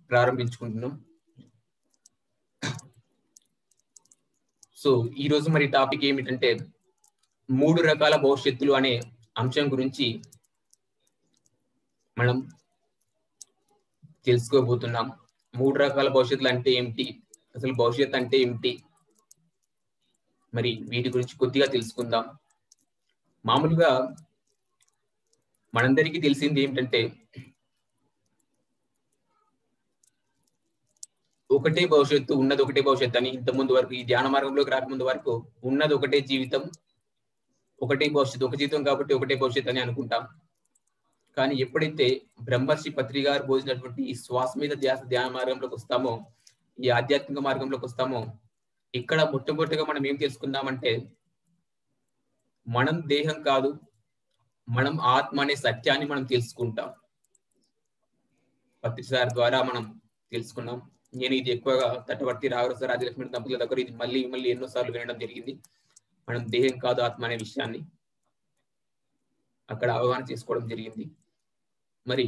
ప్రారంభించుకుంటున్నాం so ఈ రోజు మరి టాపిక్ ఏమిటంటే మూడు రకాల భవిష్యత్తులు అనే అంశం గురించి మనం తెలుసుకోబోతున్నాం మూడు రకాల భవిష్యత్తులు అంటే ఏమిటి అసలు భవిష్యత్ అంటే ఏమిటి మరి వీటి గురించి కొద్దిగా తెలుసుకుందాం మామూలుగా మనందరికీ తెలిసింది ఏమిటంటే ఒకటే భవిష్యత్తు ఉన్నది ఒకటే భవిష్యత్తు అని ఇంత ముందు వరకు ఈ ధ్యాన మార్గంలోకి రాకముందు వరకు ఉన్నది ఒకటే జీవితం ఒకటే భవిష్యత్తు ఒక జీవితం కాబట్టి ఒకటే భవిష్యత్తు అని అనుకుంటాం కానీ ఎప్పుడైతే బ్రహ్మర్షి పత్రి గారు బోధినటువంటి ఈ శ్వాస మీద ధ్యాస ధ్యాన మార్గంలోకి వస్తామో ఈ ఆధ్యాత్మిక మార్గంలోకి వస్తామో ఇక్కడ మొట్టమొదటిగా మనం ఏం తెలుసుకుందామంటే మనం దేహం కాదు మనం ఆత్మ అనే సత్యాన్ని మనం తెలుసుకుంటాం పత్రి సార్ ద్వారా మనం తెలుసుకున్నాం నేను ఇది ఎక్కువగా తట్టవర్తి రాఘవ రాజలక్ష్మి దంపతుల దగ్గర ఇది మళ్ళీ మళ్ళీ ఎన్నోసార్లు వినడం జరిగింది మనం దేహం కాదు ఆత్మ అనే విషయాన్ని అక్కడ అవగాహన చేసుకోవడం జరిగింది మరి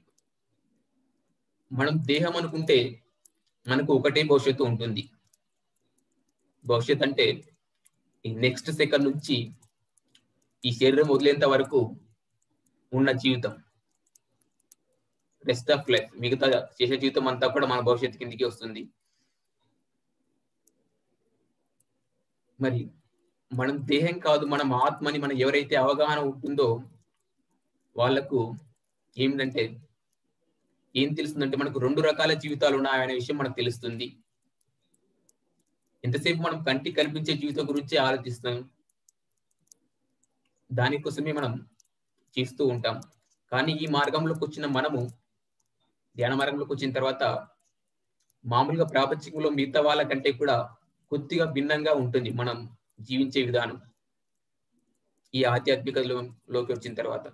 మనం దేహం అనుకుంటే మనకు ఒకటే భవిష్యత్తు ఉంటుంది భవిష్యత్ అంటే ఈ నెక్స్ట్ సెకండ్ నుంచి ఈ శరీరం వదిలేంత వరకు ఉన్న జీవితం రెస్ట్ ఆఫ్ లైఫ్ మిగతా చేసే జీవితం అంతా కూడా మన భవిష్యత్తు కిందికి వస్తుంది మరి మనం దేహం కాదు మనం ఆత్మని మనం ఎవరైతే అవగాహన ఉంటుందో వాళ్లకు ఏమిటంటే ఏం తెలుస్తుందంటే మనకు రెండు రకాల జీవితాలు ఉన్నాయనే విషయం మనకు తెలుస్తుంది ఎంతసేపు మనం కంటికి కనిపించే జీవితం గురించి ఆలోచిస్తాం దానికోసమే మనం చేస్తూ ఉంటాం కానీ ఈ మార్గంలోకి వచ్చిన మనము ధ్యాన మార్గంలోకి వచ్చిన తర్వాత మామూలుగా ప్రాపంచికంలో మిగతా వాళ్ళ కంటే కూడా కొద్దిగా భిన్నంగా ఉంటుంది మనం జీవించే విధానం ఈ ఆధ్యాత్మికలోకి వచ్చిన తర్వాత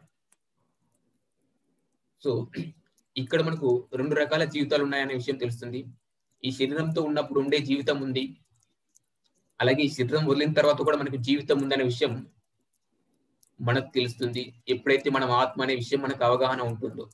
సో ఇక్కడ మనకు రెండు రకాల జీవితాలు ఉన్నాయనే విషయం తెలుస్తుంది ఈ శరీరంతో ఉన్నప్పుడు ఉండే జీవితం ఉంది అలాగే ఈ శరీరం వదిలిన తర్వాత కూడా మనకు జీవితం ఉందనే విషయం మనకు తెలుస్తుంది ఎప్పుడైతే మనం ఆత్మ అనే విషయం మనకు అవగాహన ఉంటుందో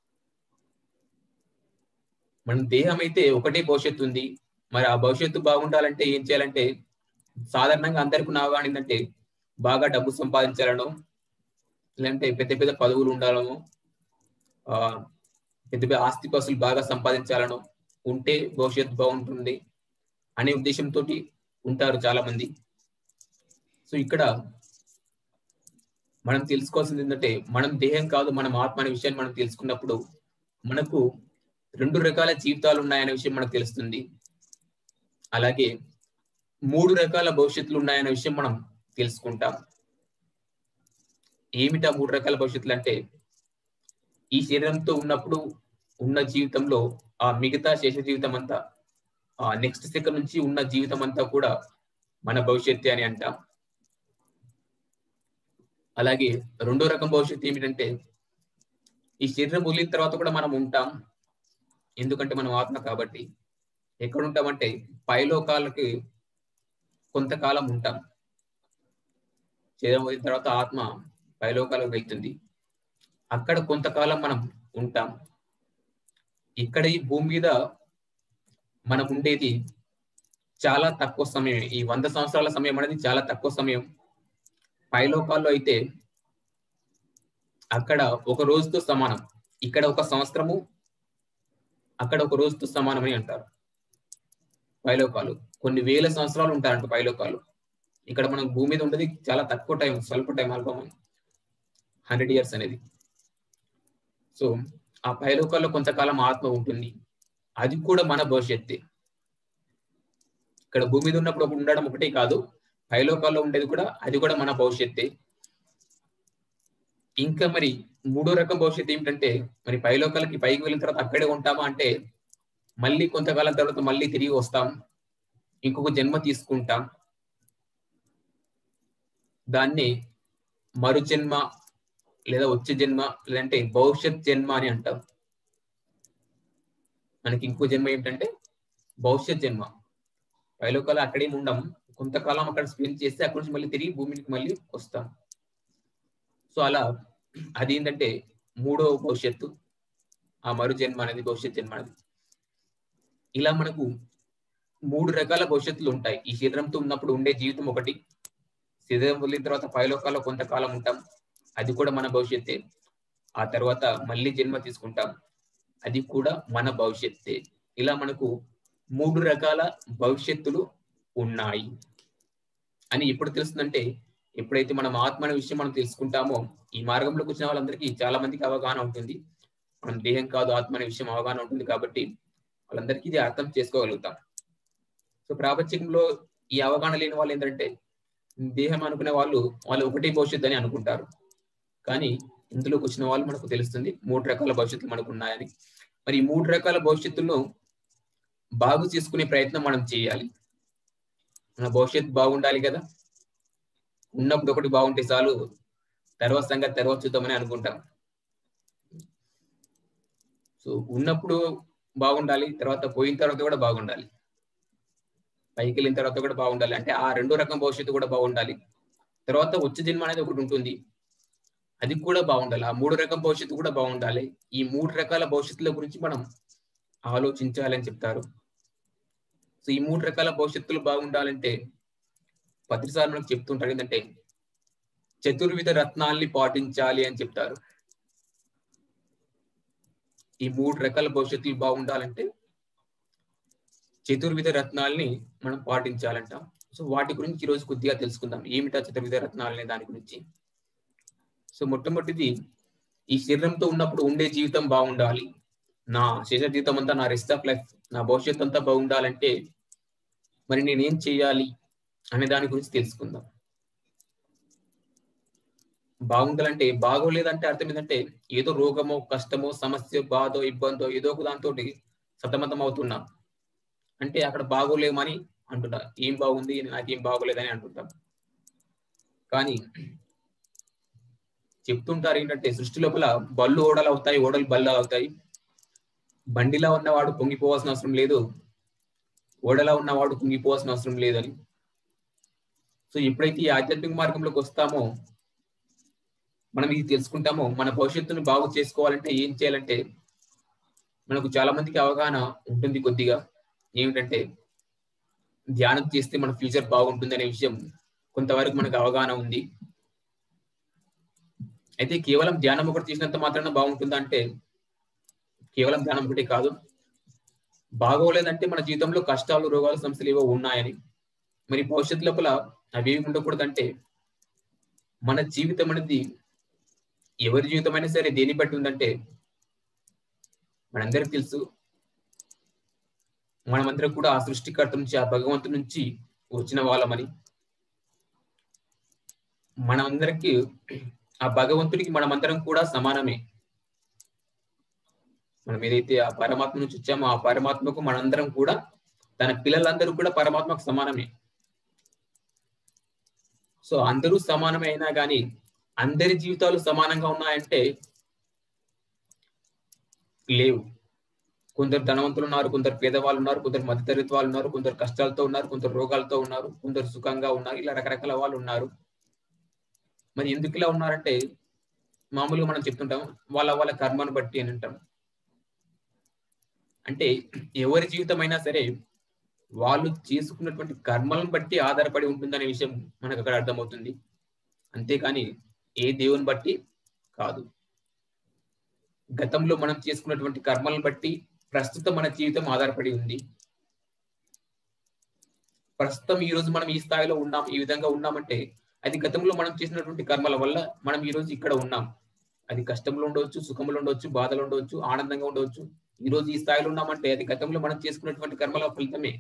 మన దేహం అయితే ఒకటే భవిష్యత్తు ఉంది మరి ఆ భవిష్యత్తు బాగుండాలంటే ఏం చేయాలంటే సాధారణంగా అందరికీ ఉన్న అవగాహన ఏంటంటే బాగా డబ్బు సంపాదించాలనో లేదంటే పెద్ద పెద్ద పదవులు ఉండాలనో ఆ పెద్ద పెద్ద ఆస్తిపాస్తులు బాగా సంపాదించాలనో ఉంటే భవిష్యత్తు బాగుంటుంది అనే ఉద్దేశంతో ఉంటారు చాలా మంది సో ఇక్కడ మనం తెలుసుకోవాల్సింది ఏంటంటే మనం దేహం కాదు మనం ఆత్మ అనే విషయాన్ని మనం తెలుసుకున్నప్పుడు మనకు రెండు రకాల జీవితాలు ఉన్నాయనే విషయం మనకు తెలుస్తుంది అలాగే మూడు రకాల భవిష్యత్తులు ఉన్నాయనే విషయం మనం తెలుసుకుంటాం ఏమిటా మూడు రకాల భవిష్యత్తులు అంటే ఈ శరీరంతో ఉన్నప్పుడు ఉన్న జీవితంలో ఆ మిగతా శేష జీవితం అంతా ఆ నెక్స్ట్ సెకండ్ నుంచి ఉన్న జీవితం అంతా కూడా మన భవిష్యత్తు అని అంటాం అలాగే రెండో రకం భవిష్యత్తు ఏమిటంటే ఈ శరీరం వదిలిన తర్వాత కూడా మనం ఉంటాం ఎందుకంటే మనం ఆత్మ కాబట్టి ఎక్కడ ఉంటామంటే పైలోకాలకి కొంతకాలం ఉంటాం శరీరం వదిలిన తర్వాత ఆత్మ పైలోకాలకు వెళ్తుంది అక్కడ కొంతకాలం మనం ఉంటాం ఇక్కడ ఈ భూమి మీద మనం ఉండేది చాలా తక్కువ సమయం ఈ వంద సంవత్సరాల సమయం అనేది చాలా తక్కువ సమయం పైలోకాల్లో అయితే అక్కడ ఒక రోజుతో సమానం ఇక్కడ ఒక సంవత్సరము అక్కడ ఒక రోజుతో సమానం అని అంటారు పైలోకాలు కొన్ని వేల సంవత్సరాలు ఉంటారంట పైలోకాలు ఇక్కడ మనం భూమి మీద ఉండేది చాలా తక్కువ టైం స్వల్ప టైం అల్పం హండ్రెడ్ ఇయర్స్ అనేది సో ఆ పైలోకాల్లో కొంతకాలం ఆత్మ ఉంటుంది అది కూడా మన భవిష్యత్తే ఇక్కడ భూమి మీద ఉన్నప్పుడు ఉండడం ఒకటే కాదు పైలోకాల్లో ఉండేది కూడా అది కూడా మన భవిష్యత్తే ఇంకా మరి మూడో రకం భవిష్యత్తు ఏమిటంటే మరి పైలోకాలకి పైకి వెళ్ళిన తర్వాత అక్కడే ఉంటామా అంటే మళ్ళీ కొంతకాలం తర్వాత మళ్ళీ తిరిగి వస్తాం ఇంకొక జన్మ తీసుకుంటాం దాన్ని మరు జన్మ లేదా వచ్చే జన్మ లేదంటే భవిష్యత్ జన్మ అని అంటాం మనకి ఇంకో జన్మ ఏమిటంటే భవిష్యత్ జన్మ పైలోకాలు అక్కడేం ఉండం కొంతకాలం అక్కడ స్పెండ్ చేస్తే అక్కడి నుంచి మళ్ళీ తిరిగి భూమికి మళ్ళీ వస్తాం సో అలా అది ఏంటంటే మూడో భవిష్యత్తు ఆ మరు జన్మ అనేది భవిష్యత్ జన్మ అనేది ఇలా మనకు మూడు రకాల భవిష్యత్తులు ఉంటాయి ఈ శరీరంతో ఉన్నప్పుడు ఉండే జీవితం ఒకటి శరీరం వదిలిన తర్వాత పైలోకాల్లో కొంతకాలం ఉంటాం అది కూడా మన భవిష్యత్తే ఆ తర్వాత మళ్ళీ జన్మ తీసుకుంటాం అది కూడా మన భవిష్యత్తే ఇలా మనకు మూడు రకాల భవిష్యత్తులు ఉన్నాయి అని ఎప్పుడు తెలుస్తుందంటే ఎప్పుడైతే మనం ఆత్మ అనే విషయం మనం తెలుసుకుంటామో ఈ మార్గంలోకి వచ్చిన వాళ్ళందరికీ చాలా మందికి అవగాహన ఉంటుంది మనం దేహం కాదు ఆత్మ అనే విషయం అవగాహన ఉంటుంది కాబట్టి వాళ్ళందరికీ ఇది అర్థం చేసుకోగలుగుతాం సో ప్రాపంచికంలో ఈ అవగాహన లేని వాళ్ళు ఏంటంటే దేహం అనుకునే వాళ్ళు వాళ్ళు ఒకటే భవిష్యత్తు అని అనుకుంటారు కానీ ఇందులోకి వచ్చిన వాళ్ళు మనకు తెలుస్తుంది మూడు రకాల భవిష్యత్తులు మనకు ఉన్నాయని మరి ఈ మూడు రకాల భవిష్యత్తులను బాగు చేసుకునే ప్రయత్నం మనం చేయాలి మన భవిష్యత్తు బాగుండాలి కదా ఉన్నప్పుడు ఒకటి బాగుంటే చాలు తర్వాత సంగతి తర్వాత చూద్దామని అనుకుంటాం సో ఉన్నప్పుడు బాగుండాలి తర్వాత పోయిన తర్వాత కూడా బాగుండాలి పైకి వెళ్ళిన తర్వాత కూడా బాగుండాలి అంటే ఆ రెండో రకం భవిష్యత్తు కూడా బాగుండాలి తర్వాత వచ్చే జన్మ అనేది ఒకటి ఉంటుంది అది కూడా బాగుండాలి ఆ మూడు రకం భవిష్యత్తు కూడా బాగుండాలి ఈ మూడు రకాల భవిష్యత్తుల గురించి మనం ఆలోచించాలి అని చెప్తారు సో ఈ మూడు రకాల భవిష్యత్తులు బాగుండాలంటే పత్రిసార్లు మనకు చెప్తుంటారు ఏంటంటే చతుర్విధ రత్నాల్ని పాటించాలి అని చెప్తారు ఈ మూడు రకాల భవిష్యత్తులు బాగుండాలంటే చతుర్విధ రత్నాల్ని మనం పాటించాలంట సో వాటి గురించి ఈరోజు కొద్దిగా తెలుసుకుందాం ఏమిటా చతుర్విధ రత్నాలనే దాని గురించి సో మొట్టమొదటిది ఈ శరీరంతో ఉన్నప్పుడు ఉండే జీవితం బాగుండాలి నా శేష జీవితం అంతా నా రెస్ట్ ఆఫ్ లైఫ్ నా భవిష్యత్ అంతా బాగుండాలంటే మరి నేనేం చేయాలి అనే దాని గురించి తెలుసుకుందాం బాగుండాలంటే బాగోలేదంటే అర్థం ఏంటంటే ఏదో రోగమో కష్టమో సమస్య బాధో ఇబ్బందో ఏదో ఒక దాంతో సతమతం అవుతున్నా అంటే అక్కడ బాగోలేమని అంటున్నా ఏం బాగుంది నాకేం బాగోలేదని అంటుంటాం కానీ చెప్తుంటారు ఏంటంటే సృష్టి లోపల బళ్ళు ఓడలు అవుతాయి ఓడలు బళ్ళు అవుతాయి బండిలో ఉన్నవాడు పొంగిపోవాల్సిన అవసరం లేదు ఓడలా ఉన్నవాడు పొంగిపోవాల్సిన అవసరం లేదని సో ఎప్పుడైతే ఈ ఆధ్యాత్మిక మార్గంలోకి వస్తామో మనం ఇది తెలుసుకుంటామో మన భవిష్యత్తును బాగు చేసుకోవాలంటే ఏం చేయాలంటే మనకు చాలా మందికి అవగాహన ఉంటుంది కొద్దిగా ఏమిటంటే ధ్యానం చేస్తే మన ఫ్యూచర్ బాగుంటుంది అనే విషయం కొంతవరకు మనకు అవగాహన ఉంది అయితే కేవలం ధ్యానం ఒకటి చేసినంత మాత్రాన బాగుంటుందా అంటే కేవలం ధ్యానం ఒకటి కాదు బాగోలేదంటే మన జీవితంలో కష్టాలు రోగాలు సమస్యలు ఏవో ఉన్నాయని మరి భవిష్యత్తు లోపల అవి ఏమి ఉండకూడదంటే మన జీవితం అనేది ఎవరి జీవితం అయినా సరే దేని బట్టి ఉందంటే మనందరికి తెలుసు మనమందరం కూడా ఆ సృష్టికర్త నుంచి ఆ భగవంతు నుంచి వచ్చిన వాళ్ళమని మనందరికి ఆ భగవంతుడికి మనమందరం కూడా సమానమే మనం ఏదైతే ఆ పరమాత్మ నుంచి వచ్చామో ఆ పరమాత్మకు మనందరం కూడా తన పిల్లలందరూ కూడా పరమాత్మకు సమానమే సో అందరూ సమానమే అయినా కానీ అందరి జీవితాలు సమానంగా ఉన్నాయంటే లేవు కొందరు ధనవంతులు ఉన్నారు కొందరు పేదవాళ్ళు ఉన్నారు కొందరు మధ్యతరగతి వాళ్ళు ఉన్నారు కొందరు కష్టాలతో ఉన్నారు కొందరు రోగాలతో ఉన్నారు కొందరు సుఖంగా ఉన్నారు ఇలా రకరకాల వాళ్ళు ఉన్నారు మరి ఎందుకు ఇలా ఉన్నారంటే మామూలుగా మనం చెప్తుంటాం వాళ్ళ వాళ్ళ కర్మను బట్టి అని అంటాం అంటే ఎవరి జీవితం అయినా సరే వాళ్ళు చేసుకున్నటువంటి కర్మలను బట్టి ఆధారపడి ఉంటుందనే విషయం మనకు అక్కడ అర్థమవుతుంది అంతేకాని ఏ దేవుని బట్టి కాదు గతంలో మనం చేసుకున్నటువంటి కర్మలను బట్టి ప్రస్తుతం మన జీవితం ఆధారపడి ఉంది ప్రస్తుతం ఈ రోజు మనం ఈ స్థాయిలో ఉన్నాం ఈ విధంగా ఉన్నామంటే అది గతంలో మనం చేసినటువంటి కర్మల వల్ల మనం ఈ రోజు ఇక్కడ ఉన్నాం అది కష్టంలో ఉండవచ్చు సుఖంలో ఉండవచ్చు బాధలు ఉండవచ్చు ఆనందంగా ఉండవచ్చు ఈ రోజు ఈ స్థాయిలో ఉన్నామంటే అది గతంలో మనం చేసుకున్నటువంటి కర్మల ఫలితమే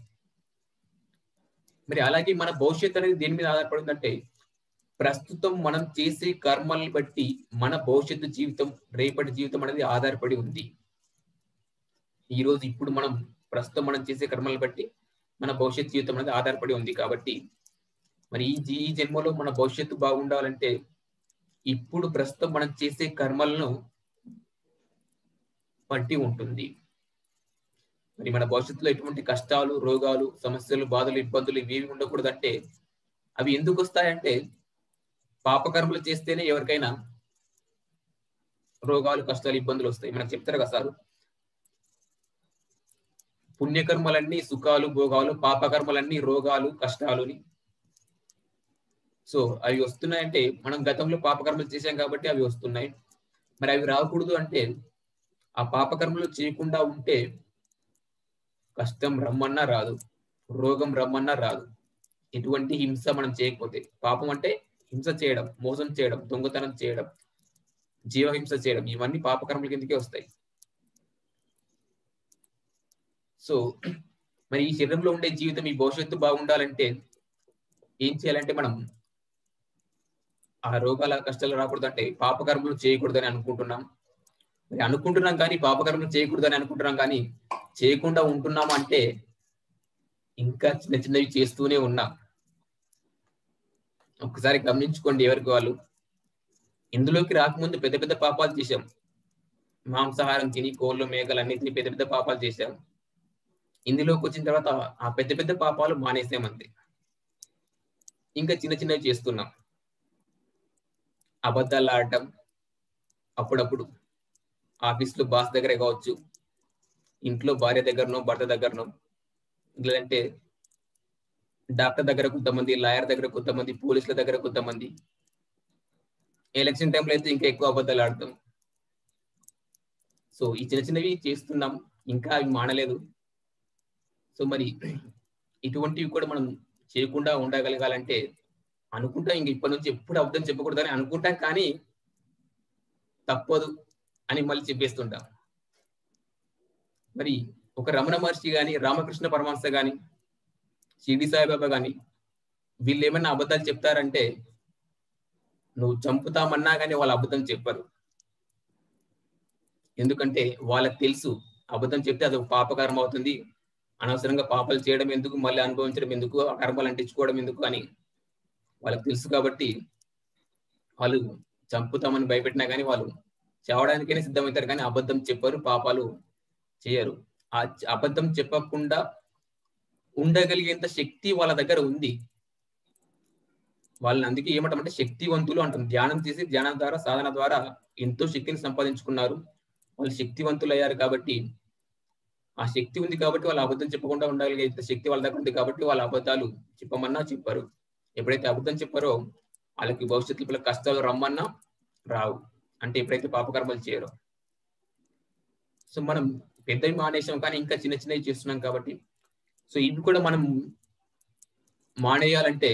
మరి అలాగే మన భవిష్యత్ అనేది దేని మీద ఆధారపడిందంటే ప్రస్తుతం మనం చేసే కర్మల్ని బట్టి మన భవిష్యత్తు జీవితం రేపటి జీవితం అనేది ఆధారపడి ఉంది ఈ రోజు ఇప్పుడు మనం ప్రస్తుతం మనం చేసే కర్మల్ని బట్టి మన భవిష్యత్ జీవితం అనేది ఆధారపడి ఉంది కాబట్టి మరి ఈ జీ- ఈ జన్మలో మన భవిష్యత్తు బాగుండాలంటే ఇప్పుడు ప్రస్తుతం మనం చేసే కర్మలను బట్టి ఉంటుంది మరి మన భవిష్యత్తులో ఎటువంటి కష్టాలు రోగాలు సమస్యలు బాధలు ఇబ్బందులు ఇవేవి ఉండకూడదంటే అవి ఎందుకు వస్తాయంటే పాపకర్మలు చేస్తేనే ఎవరికైనా రోగాలు కష్టాలు ఇబ్బందులు వస్తాయి మనకు చెప్తారు కదా సార్ పుణ్యకర్మలన్నీ సుఖాలు భోగాలు పాపకర్మలన్నీ రోగాలు కష్టాలుని సో అవి వస్తున్నాయంటే మనం గతంలో పాపకర్మలు చేశాం కాబట్టి అవి వస్తున్నాయి మరి అవి రాకూడదు అంటే ఆ పాపకర్మలు చేయకుండా ఉంటే కష్టం రమ్మన్నా రాదు రోగం రమ్మన్నా రాదు ఎటువంటి హింస మనం చేయకపోతే పాపం అంటే హింస చేయడం మోసం చేయడం దొంగతనం చేయడం జీవహింస చేయడం ఇవన్నీ పాపకర్మల కిందకే వస్తాయి సో మరి ఈ శరీరంలో ఉండే జీవితం ఈ భవిష్యత్తు బాగుండాలంటే ఏం చేయాలంటే మనం ఆ రోగాల కష్టాలు రాకూడదు అంటే పాపకర్మలు చేయకూడదని అనుకుంటున్నాం మరి అనుకుంటున్నాం కానీ పాపకర్మలు చేయకూడదని అనుకుంటున్నాం కానీ చేయకుండా ఉంటున్నాం అంటే ఇంకా చిన్న చిన్నవి చేస్తూనే ఉన్నాం ఒకసారి గమనించుకోండి ఎవరికి వాళ్ళు ఇందులోకి రాకముందు పెద్ద పెద్ద పాపాలు చేశాం మాంసాహారం తిని కోళ్ళు మేకలు అన్ని తిని పెద్ద పెద్ద పాపాలు చేశాం ఇందులోకి వచ్చిన తర్వాత ఆ పెద్ద పెద్ద పాపాలు మానేసామంతే ఇంకా చిన్న చిన్నవి చేస్తున్నాం అబద్ధాలు ఆడటం అప్పుడప్పుడు ఆఫీస్లో బాస్ దగ్గరే కావచ్చు ఇంట్లో భార్య దగ్గరనో భర్త దగ్గరనో లేదంటే డాక్టర్ దగ్గర కొంతమంది లాయర్ దగ్గర కొంతమంది పోలీసుల దగ్గర కొంతమంది ఎలక్షన్ టైంలో అయితే ఇంకా ఎక్కువ అబద్ధాలు ఆడతాం సో ఈ చిన్న చిన్నవి చేస్తున్నాం ఇంకా అవి మానలేదు సో మరి ఇటువంటివి కూడా మనం చేయకుండా ఉండగలగాలంటే అనుకుంటాం ఇంక ఇప్పటి నుంచి ఎప్పుడు అబద్ధం చెప్పకూడదని అనుకుంటాం కానీ తప్పదు అని మళ్ళీ చెప్పేస్తుంటాం మరి ఒక రమణ మహర్షి గాని రామకృష్ణ పరమహంస గాని షిరిడి సాయిబాబా గాని వీళ్ళు ఏమన్నా అబద్ధాలు చెప్తారంటే నువ్వు చంపుతామన్నా కానీ వాళ్ళు అబద్ధం చెప్పరు ఎందుకంటే వాళ్ళకి తెలుసు అబద్ధం చెప్తే అది ఒక పాపకర్మ అవుతుంది అనవసరంగా పాపాలు చేయడం ఎందుకు మళ్ళీ అనుభవించడం ఎందుకు ఆ కర్మలు అంటించుకోవడం ఎందుకు అని వాళ్ళకి తెలుసు కాబట్టి వాళ్ళు చంపుతామని భయపెట్టినా కానీ వాళ్ళు చావడానికైనా సిద్ధమవుతారు కానీ అబద్ధం చెప్పరు పాపాలు చేయరు ఆ అబద్ధం చెప్పకుండా ఉండగలిగేంత శక్తి వాళ్ళ దగ్గర ఉంది వాళ్ళని అందుకే ఏమంటామంటే శక్తివంతులు అంటాం ధ్యానం చేసి ధ్యానం ద్వారా సాధన ద్వారా ఎంతో శక్తిని సంపాదించుకున్నారు వాళ్ళు శక్తివంతులు అయ్యారు కాబట్టి ఆ శక్తి ఉంది కాబట్టి వాళ్ళు అబద్ధం చెప్పకుండా ఉండగలిగే శక్తి వాళ్ళ దగ్గర ఉంది కాబట్టి వాళ్ళ అబద్ధాలు చెప్పమన్నా చెప్పారు ఎప్పుడైతే అబద్ధం చెప్పారో వాళ్ళకి భవిష్యత్తులో కష్టాలు రమ్మన్నా రావు అంటే ఎప్పుడైతే పాపకర్మలు చేయరో సో మనం పెద్దవి మానేసాం కానీ ఇంకా చిన్న చిన్నవి చేస్తున్నాం కాబట్టి సో ఇవి కూడా మనం మానేయాలంటే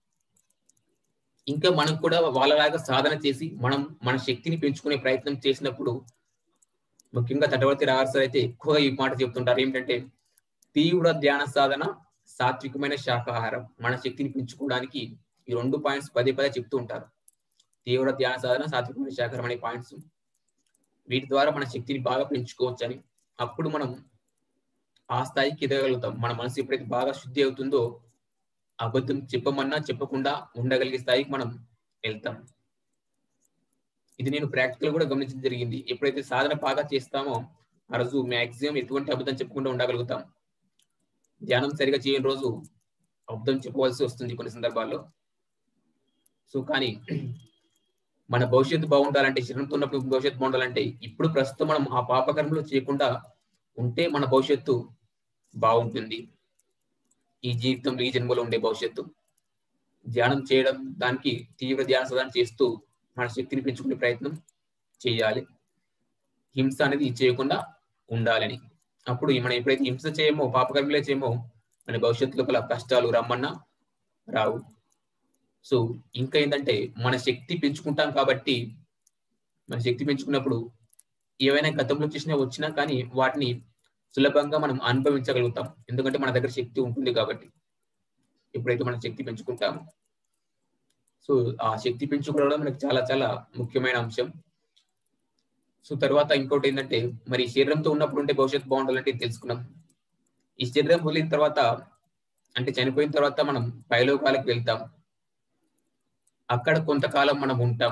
ఇంకా మనం కూడా వాళ్ళలాగా సాధన చేసి మనం మన శక్తిని పెంచుకునే ప్రయత్నం చేసినప్పుడు ముఖ్యంగా తటవర్తి రాగారు అయితే ఎక్కువగా ఈ మాట చెప్తుంటారు ఏంటంటే తీవ్ర ధ్యాన సాధన సాత్వికమైన శాకాహారం మన శక్తిని పెంచుకోవడానికి ఈ రెండు పాయింట్స్ పదే పదే చెప్తూ ఉంటారు తీవ్ర ధ్యాన సాధన సాత్వికమైన శాకాహారం అనే పాయింట్స్ వీటి ద్వారా మన శక్తిని బాగా పెంచుకోవచ్చు అని అప్పుడు మనం ఆ స్థాయికి ఎదగలుగుతాం మన మనసు ఎప్పుడైతే బాగా శుద్ధి అవుతుందో అబద్ధం చెప్పమన్నా చెప్పకుండా ఉండగలిగే స్థాయికి మనం వెళ్తాం ఇది నేను ప్రాక్టికల్ కూడా గమనించడం జరిగింది ఎప్పుడైతే సాధన బాగా చేస్తామో ఆ రోజు మాక్సిమం ఎటువంటి అబద్ధం చెప్పకుండా ఉండగలుగుతాం ధ్యానం సరిగా చేయని రోజు అబద్ధం చెప్పవలసి వస్తుంది కొన్ని సందర్భాల్లో సో కానీ మన భవిష్యత్తు బాగుండాలంటే శరీరంతో ఉన్నప్పుడు భవిష్యత్తు బాగుండాలంటే ఇప్పుడు ప్రస్తుతం మనం ఆ పాపకర్మలు చేయకుండా ఉంటే మన భవిష్యత్తు బాగుంటుంది ఈ జీవితంలో ఈ జన్మలో ఉండే భవిష్యత్తు ధ్యానం చేయడం దానికి తీవ్ర ధ్యాన సాధన చేస్తూ మన శక్తిని పెంచుకునే ప్రయత్నం చేయాలి హింస అనేది చేయకుండా ఉండాలని అప్పుడు మనం ఎప్పుడైతే హింస చేయమో పాపకర్మలే చేయమో మన భవిష్యత్తు లోపల కష్టాలు రమ్మన్నా రావు సో ఇంకా ఏంటంటే మన శక్తి పెంచుకుంటాం కాబట్టి మన శక్తి పెంచుకున్నప్పుడు ఏవైనా గతంలో చేసినా వచ్చినా కానీ వాటిని సులభంగా మనం అనుభవించగలుగుతాం ఎందుకంటే మన దగ్గర శక్తి ఉంటుంది కాబట్టి ఎప్పుడైతే మనం శక్తి పెంచుకుంటామో సో ఆ శక్తి పెంచుకోవడం మనకి చాలా చాలా ముఖ్యమైన అంశం సో తర్వాత ఇంకోటి ఏంటంటే మరి శరీరంతో ఉన్నప్పుడు ఉంటే భవిష్యత్తు బాగుండాలంటే తెలుసుకున్నాం ఈ శరీరం వదిలిన తర్వాత అంటే చనిపోయిన తర్వాత మనం పైలోకాలకు వెళ్తాం అక్కడ కొంతకాలం మనం ఉంటాం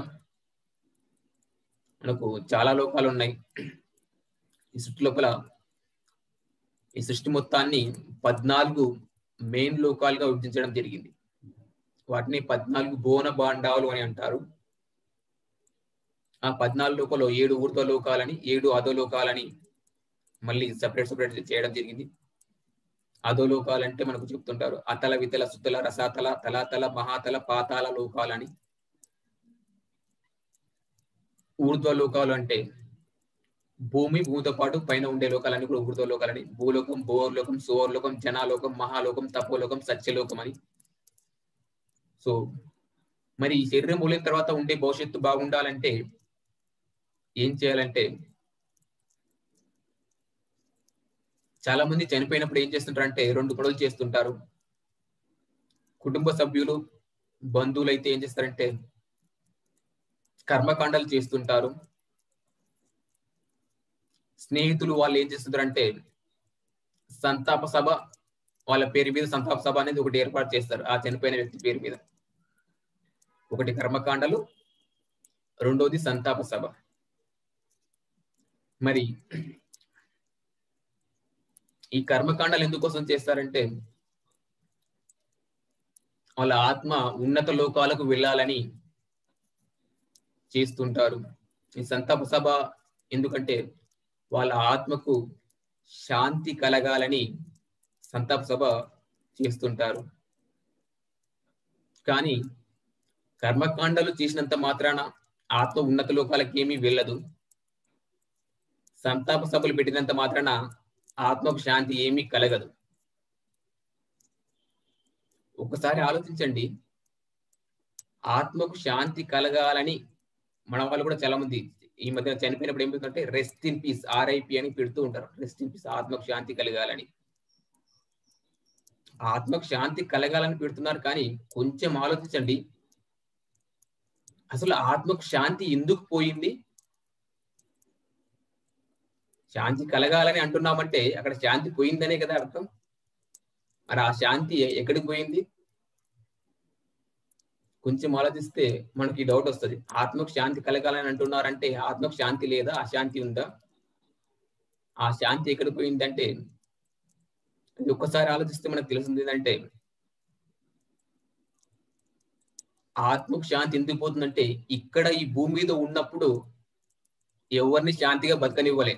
మనకు చాలా లోకాలు ఉన్నాయి ఈ సృష్టి లోపల ఈ సృష్టి మొత్తాన్ని పద్నాలుగు మెయిన్ లోకాలుగా విభజించడం జరిగింది వాటిని పద్నాలుగు భువన బాండాలు అని అంటారు ఆ పద్నాలుగు లోకాలు ఏడు ఊర్ధ్వ లోకాలని ఏడు అధో లోకాలని మళ్ళీ సపరేట్ సపరేట్ చేయడం జరిగింది అధోలోకాలు అంటే మనకు చెప్తుంటారు అతల వితల సుతల రసాతల తలాతల మహాతల పాతాల లోకాలని ఊర్ధ్వ లోకాలు అంటే భూమి భూమితో పాటు పైన ఉండే లోకాలన్నీ కూడా ఊర్ధ్వ లోకాలని భూలోకం భూవర్లోకం సువర్లోకం జనాలోకం మహాలోకం తపోలోకం సత్యలోకం అని సో మరి ఈ శరీరం పోలిన తర్వాత ఉండే భవిష్యత్తు బాగుండాలంటే ఏం చేయాలంటే చాలా మంది చనిపోయినప్పుడు ఏం చేస్తుంటారు అంటే రెండు పనులు చేస్తుంటారు కుటుంబ సభ్యులు బంధువులు అయితే ఏం చేస్తారంటే కర్మకాండాలు చేస్తుంటారు స్నేహితులు వాళ్ళు ఏం చేస్తుంటారంటే సంతాప సభ వాళ్ళ పేరు మీద సంతాప సభ అనేది ఒకటి ఏర్పాటు చేస్తారు ఆ చనిపోయిన వ్యక్తి పేరు మీద ఒకటి కర్మకాండలు రెండోది సంతాప సభ మరి ఈ కర్మకాండాలు ఎందుకోసం చేస్తారంటే వాళ్ళ ఆత్మ ఉన్నత లోకాలకు వెళ్ళాలని చేస్తుంటారు ఈ సంతాప సభ ఎందుకంటే వాళ్ళ ఆత్మకు శాంతి కలగాలని సంతాప సభ చేస్తుంటారు కానీ కర్మకాండలు చేసినంత మాత్రాన ఆత్మ ఉన్నత లోకాలకి ఏమీ వెళ్ళదు సంతాప సభలు పెట్టినంత మాత్రాన ఆత్మకు శాంతి ఏమీ కలగదు ఒకసారి ఆలోచించండి ఆత్మకు శాంతి కలగాలని మన వాళ్ళు కూడా చాలా మంది ఈ మధ్య చనిపోయినప్పుడు ఏమవుతుందంటే రెస్ట్ ఇన్ పీస్ ఆర్ఐపి అని పెడుతూ ఉంటారు రెస్ట్ ఇన్ పీస్ ఆత్మకు శాంతి కలగాలని ఆత్మకు శాంతి కలగాలని పెడుతున్నారు కానీ కొంచెం ఆలోచించండి అసలు ఆత్మకు శాంతి ఎందుకు పోయింది శాంతి కలగాలని అంటున్నామంటే అక్కడ శాంతి పోయిందనే కదా అర్థం మరి ఆ శాంతి ఎక్కడికి పోయింది కొంచెం ఆలోచిస్తే మనకి డౌట్ వస్తుంది ఆత్మకు శాంతి కలగాలని అంటున్నారంటే ఆత్మకు శాంతి లేదా అశాంతి ఉందా ఆ శాంతి ఎక్కడికి పోయిందంటే అది ఒక్కసారి ఆలోచిస్తే మనకు తెలిసింది ఏంటంటే ఆత్మకు శాంతి ఎందుకు పోతుందంటే ఇక్కడ ఈ భూమి మీద ఉన్నప్పుడు ఎవరిని శాంతిగా బతకనివ్వలే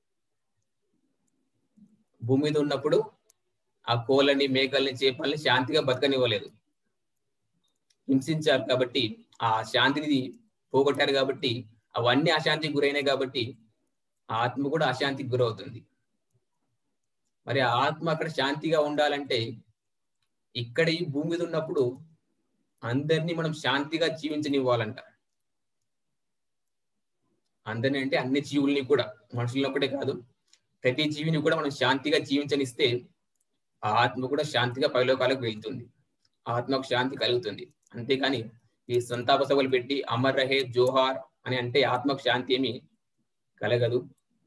భూమి మీద ఉన్నప్పుడు ఆ కోళ్ళని మేకల్ని చేపల్ని శాంతిగా బతకనివ్వలేదు హింసించారు కాబట్టి ఆ శాంతిని పోగొట్టారు కాబట్టి అవన్నీ అశాంతికి గురైనాయి కాబట్టి ఆ ఆత్మ కూడా అశాంతికి గురవుతుంది మరి ఆ ఆత్మ అక్కడ శాంతిగా ఉండాలంటే ఇక్కడ ఈ భూమి మీద ఉన్నప్పుడు అందరినీ మనం శాంతిగా జీవించనివ్వాలంట అందరినీ అంటే అన్ని జీవుల్ని కూడా మనుషులను ఒకటే కాదు ప్రతి జీవిని కూడా మనం శాంతిగా జీవించనిస్తే ఆ ఆత్మ కూడా శాంతిగా పైలోకాలకు వెళ్తుంది ఆత్మకు శాంతి కలుగుతుంది అంతేకాని ఈ సంతాప సభలు పెట్టి అమర్ రహే జోహార్ అని అంటే ఆత్మకు శాంతి ఏమి కలగదు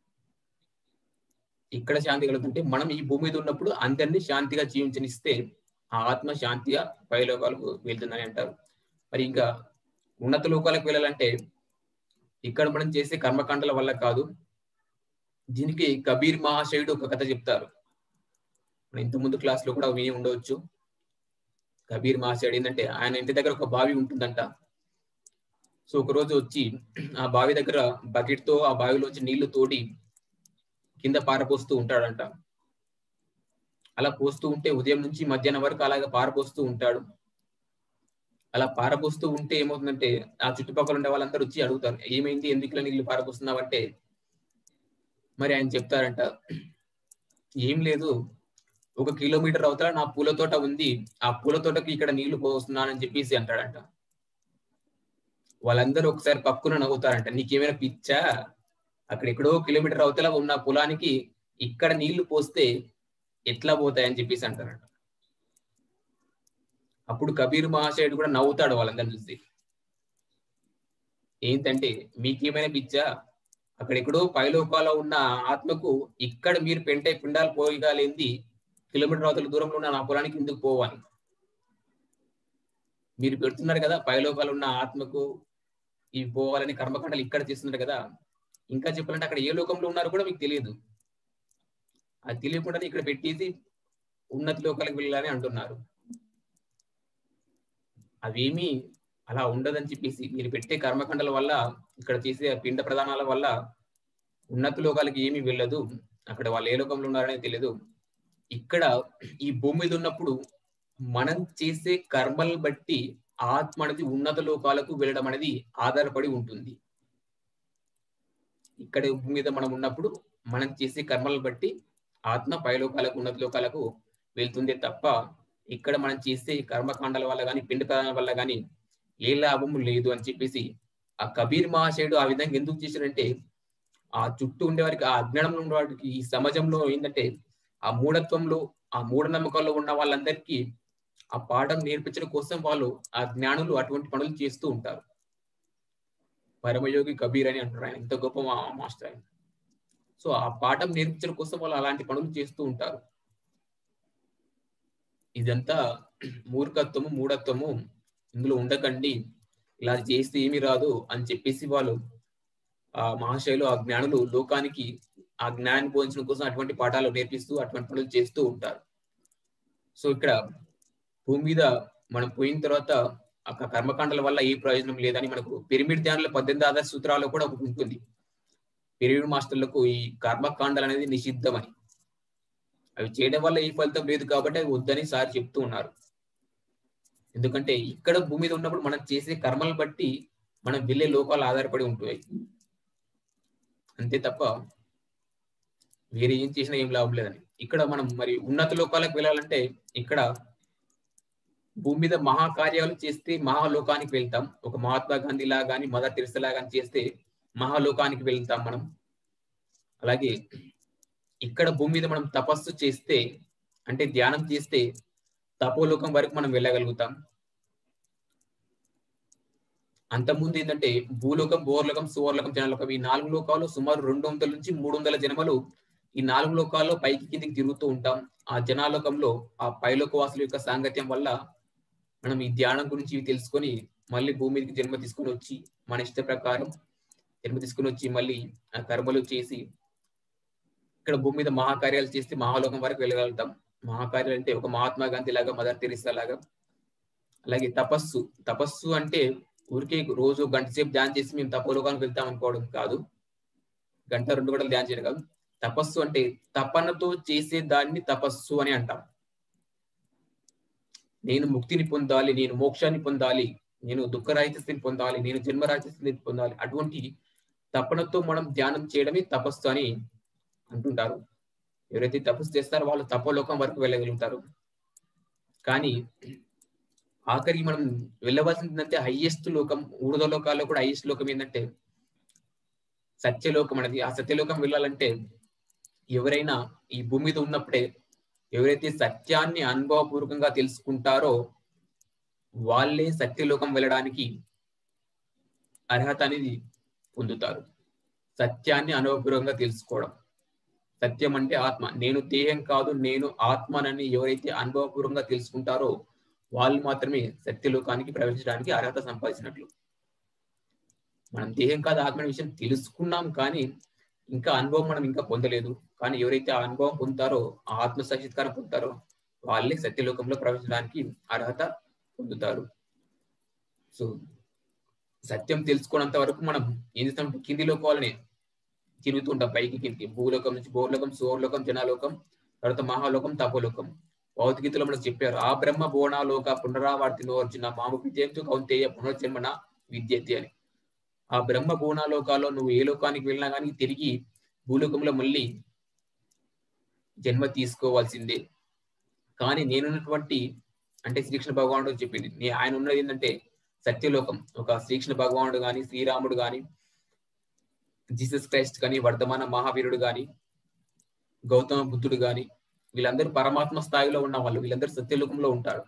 ఇక్కడ శాంతి కలుగుతుంటే మనం ఈ భూమి మీద ఉన్నప్పుడు అందరినీ శాంతిగా జీవించనిస్తే ఆ ఆత్మ శాంతిగా పైలోకాలకు వెళ్తుందని అంటారు మరి ఇంకా ఉన్నత లోకాలకు వెళ్ళాలంటే ఇక్కడ మనం చేసే కర్మకాండల వల్ల కాదు దీనికి కబీర్ మహాశయుడు ఒక కథ చెప్తారు ఇంత ముందు క్లాస్ లో కూడా విని ఉండవచ్చు కబీర్ మహాశయుడు ఏంటంటే ఆయన ఇంటి దగ్గర ఒక బావి ఉంటుందంట సో ఒక రోజు వచ్చి ఆ బావి దగ్గర బకెట్ తో ఆ బావిలోంచి నీళ్లు తోడి కింద పారపోస్తూ ఉంటాడంట అలా పోస్తూ ఉంటే ఉదయం నుంచి మధ్యాహ్నం వరకు అలాగే పారపోస్తూ ఉంటాడు అలా పారపోస్తూ ఉంటే ఏమవుతుందంటే ఆ చుట్టుపక్కల ఉండే వాళ్ళందరూ వచ్చి అడుగుతారు ఏమైంది ఎందుకు ఇలా నీళ్లు పారపోస్తున్నావు అంటే మరి ఆయన చెప్తారంట ఏం లేదు ఒక కిలోమీటర్ అవతల నా పూల తోట ఉంది ఆ పూల తోటకి ఇక్కడ నీళ్లు పోస్తున్నానని చెప్పేసి అంటాడంట వాళ్ళందరూ ఒకసారి పక్కున నవ్వుతారంట నీకేమైనా పిచ్చా అక్కడ ఎక్కడో కిలోమీటర్ అవతల ఉన్న పొలానికి ఇక్కడ నీళ్లు పోస్తే ఎట్లా పోతాయని చెప్పేసి అంటారంట అప్పుడు కబీర్ మహాశయుడు కూడా నవ్వుతాడు వాళ్ళందరిని చూసి ఏంటంటే మీకేమైనా పిచ్చా అక్కడ ఎక్కడో పైలోకాలో ఉన్న ఆత్మకు ఇక్కడ మీరు పెంటే పిండాలు పోయగాలేంది కిలోమీటర్ అవతల దూరంలో ఉన్న నా పొలానికి ఎందుకు పోవాలి మీరు పెడుతున్నారు కదా పైలోకాలు ఉన్న ఆత్మకు ఇవి పోవాలని కర్మకాండలు ఇక్కడ చేస్తున్నారు కదా ఇంకా చెప్పాలంటే అక్కడ ఏ లోకంలో ఉన్నారో కూడా మీకు తెలియదు అది తెలియకుండానే ఇక్కడ పెట్టేసి ఉన్నత లోకాలకు వెళ్ళాలని అంటున్నారు అవేమీ అలా ఉండదని చెప్పేసి మీరు పెట్టే కర్మకాండల వల్ల ఇక్కడ చేసే పిండ ప్రధానాల వల్ల ఉన్నత లోకాలకి ఏమీ వెళ్ళదు అక్కడ వాళ్ళు ఏ లోకంలో ఉన్నారనే తెలియదు ఇక్కడ ఈ భూమి మీద ఉన్నప్పుడు మనం చేసే కర్మలను బట్టి ఆత్మ అనేది ఉన్నత లోకాలకు వెళ్ళడం అనేది ఆధారపడి ఉంటుంది ఇక్కడ భూమి మీద మనం ఉన్నప్పుడు మనం చేసే కర్మలను బట్టి ఆత్మ పైలోకాలకు ఉన్నత లోకాలకు వెళ్తుందే తప్ప ఇక్కడ మనం చేసే కర్మకాండాల వల్ల కానీ పిండి ప్రదానాల వల్ల కానీ ఏ లాభము లేదు అని చెప్పేసి ఆ కబీర్ మహాశయుడు ఆ విధంగా ఎందుకు చేశాడంటే ఆ చుట్టూ ఉండే వారికి ఆ అజ్ఞానంలో ఉండే వారికి ఈ సమాజంలో ఏంటంటే ఆ మూఢత్వంలో ఆ మూఢనమ్మకాల్లో ఉన్న వాళ్ళందరికీ ఆ పాఠం నేర్పించడం కోసం వాళ్ళు ఆ జ్ఞానులు అటువంటి పనులు చేస్తూ ఉంటారు పరమయోగి కబీర్ అని అంటారు ఆయన ఎంత గొప్ప మా మాస్టర్ ఆయన సో ఆ పాఠం నేర్పించడం కోసం వాళ్ళు అలాంటి పనులు చేస్తూ ఉంటారు ఇదంతా మూర్ఖత్వము మూఢత్వము ఇందులో ఉండకండి ఇలా చేస్తే ఏమి రాదు అని చెప్పేసి వాళ్ళు ఆ మహాశైలు ఆ జ్ఞానులు లోకానికి ఆ జ్ఞానాన్ని బోధించడం కోసం అటువంటి పాఠాలు నేర్పిస్తూ అటువంటి పనులు చేస్తూ ఉంటారు సో ఇక్కడ భూమి మీద మనం పోయిన తర్వాత ఆ కర్మకాండల వల్ల ఏ ప్రయోజనం లేదని మనకు పిరమిడ్ ధ్యానంలో పద్దెనిమిది ఆధార సూత్రాల్లో కూడా ఒకటి ఉంటుంది పిరమిడ్ మాస్టర్లకు ఈ కర్మకాండలు అనేది నిషిద్ధమని అవి చేయడం వల్ల ఏ ఫలితం లేదు కాబట్టి అవి వద్దని సార్ చెప్తూ ఉన్నారు ఎందుకంటే ఇక్కడ భూమి మీద ఉన్నప్పుడు మనం చేసే కర్మలు బట్టి మనం వెళ్ళే లోకాలు ఆధారపడి ఉంటాయి అంతే తప్ప వేరే ఏం చేసినా ఏం లాభం లేదని ఇక్కడ మనం మరి ఉన్నత లోకాలకు వెళ్ళాలంటే ఇక్కడ భూమి మీద మహాకార్యాలు చేస్తే మహాలోకానికి వెళ్తాం ఒక మహాత్మా గాంధీ లా కానీ మదర్ తెరిసా లా కానీ చేస్తే మహాలోకానికి వెళ్తాం మనం అలాగే ఇక్కడ భూమి మీద మనం తపస్సు చేస్తే అంటే ధ్యానం చేస్తే తపోలోకం వరకు మనం వెళ్ళగలుగుతాం అంతకుముందు ఏంటంటే భూలోకం భూవర్లోకం సువర్లోకం జనలోకం ఈ నాలుగు లోకాలు సుమారు రెండు వందల నుంచి మూడు వందల జన్మలు ఈ నాలుగు లోకాల్లో పైకి కిందికి తిరుగుతూ ఉంటాం ఆ జనాలోకంలో ఆ పైలోక వాసుల యొక్క సాంగత్యం వల్ల మనం ఈ ధ్యానం గురించి తెలుసుకొని మళ్ళీ భూమి మీదకి జన్మ తీసుకొని వచ్చి మన ఇష్ట ప్రకారం జన్మ తీసుకొని వచ్చి మళ్ళీ ఆ కర్మలు చేసి ఇక్కడ భూమి మీద మహాకార్యాలు చేస్తే మహాలోకం వరకు వెళ్ళగలుగుతాం మహాకార్యాలు అంటే ఒక మహాత్మా గాంధీ లాగా మదర్ తెరిసా లాగా అలాగే తపస్సు తపస్సు అంటే ఊరికే రోజు గంట సేపు ధ్యానం చేసి మేము తపోలోకానికి వెళ్తాం అనుకోవడం కాదు గంట రెండు గంటలు ధ్యానం చేయడం కాదు తపస్సు అంటే తపనతో చేసే దాన్ని తపస్సు అని అంటాం నేను ముక్తిని పొందాలి నేను మోక్షాన్ని పొందాలి నేను దుఃఖరాహిత స్థితిని పొందాలి నేను జన్మరాహిత స్థితిని పొందాలి అటువంటి తపనతో మనం ధ్యానం చేయడమే తపస్సు అని అంటుంటారు ఎవరైతే తపస్సు చేస్తారో వాళ్ళు తపోలోకం వరకు వెళ్ళగలుగుతారు కానీ ఆఖరికి మనం వెళ్ళవలసింది ఏంటంటే హైయెస్ట్ లోకం ఊర్ధ లోకాల్లో కూడా హైయెస్ట్ లోకం ఏంటంటే సత్యలోకం అనేది ఆ సత్యలోకం వెళ్ళాలంటే ఎవరైనా ఈ భూమి మీద ఉన్నప్పుడే ఎవరైతే సత్యాన్ని అనుభవపూర్వకంగా తెలుసుకుంటారో వాళ్ళే సత్యలోకం వెళ్ళడానికి అర్హత అనేది పొందుతారు సత్యాన్ని అనుభవపూర్వకంగా తెలుసుకోవడం సత్యం అంటే ఆత్మ నేను దేహం కాదు నేను ఆత్మనని ఎవరైతే అనుభవపూర్వకంగా తెలుసుకుంటారో వాళ్ళు మాత్రమే సత్యలోకానికి ప్రవేశించడానికి అర్హత సంపాదించినట్లు మనం దేహం కాదు ఆత్మ విషయం తెలుసుకున్నాం కానీ ఇంకా అనుభవం మనం ఇంకా పొందలేదు కానీ ఎవరైతే ఆ అనుభవం పొందుతారో ఆ ఆత్మ సాక్షాత్కారం పొందుతారో వాళ్ళే సత్యలోకంలో ప్రవేశించడానికి అర్హత పొందుతారు సో సత్యం తెలుసుకున్నంత వరకు మనం ఏం చేస్తాం కింది లోకాలనే తిరుగుతూ ఉంటాం పైకి కిందికి భూలోకం నుంచి భూలోకం సోర్లోకం జనాలోకం తర్వాత మహాలోకం తపోలోకం భౌతికతలో మనకు చెప్పారు ఆ బ్రహ్మ బోనాలోక పునరావర్తి నోర్చిన మాము విద్యంతు కౌంతేయ పునర్జన్మన విద్యతి అని ఆ బ్రహ్మ బోనాలోకాల్లో నువ్వు ఏ లోకానికి వెళ్ళినా కానీ తిరిగి భూలోకంలో మళ్ళీ జన్మ తీసుకోవాల్సిందే కానీ నేనున్నటువంటి అంటే శ్రీకృష్ణ భగవానుడు చెప్పింది నే ఆయన ఉన్నది ఏంటంటే సత్యలోకం ఒక శ్రీకృష్ణ భగవానుడు గాని శ్రీరాముడు గాని జీసస్ క్రైస్ట్ కానీ వర్ధమాన మహావీరుడు గాని గౌతమ బుద్ధుడు గాని వీళ్ళందరూ పరమాత్మ స్థాయిలో ఉన్న వాళ్ళు వీళ్ళందరూ సత్యలోకంలో ఉంటారు